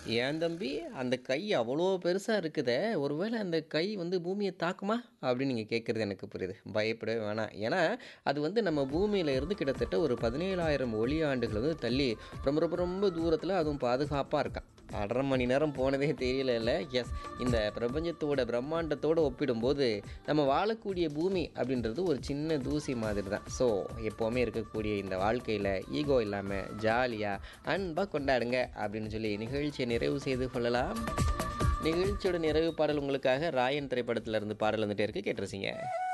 ஏன் தம்பி அந்த கை அவ்வளோ பெருசாக இருக்குதே ஒருவேளை அந்த கை வந்து பூமியை தாக்குமா அப்படின்னு நீங்கள் கேட்குறது எனக்கு புரியுது பயப்படவே வேணாம் ஏன்னா அது வந்து நம்ம பூமியில இருந்து கிட்டத்தட்ட ஒரு பதினேழாயிரம் ஒளி ஆண்டுகள் வந்து தள்ளி ரொம்ப ரொம்ப ரொம்ப தூரத்தில் அதுவும் பாதுகாப்பாக இருக்கான் அரை மணி நேரம் போனதே தெரியல எஸ் இந்த பிரபஞ்சத்தோட பிரம்மாண்டத்தோடு ஒப்பிடும்போது நம்ம வாழக்கூடிய பூமி அப்படின்றது ஒரு சின்ன தூசி மாதிரி தான் ஸோ எப்போவுமே இருக்கக்கூடிய இந்த வாழ்க்கையில் ஈகோ இல்லாமல் ஜாலியாக அன்பாக கொண்டாடுங்க அப்படின்னு சொல்லி நிகழ்ச்சியை நிறைவு செய்து கொள்ளலாம் நிகழ்ச்சியோட நிறைவு பாடல் உங்களுக்காக ராயன் திரைப்படத்துல இருந்து பாடல் வந்துட்டே இருக்கு கேட்டுருச்சிங்க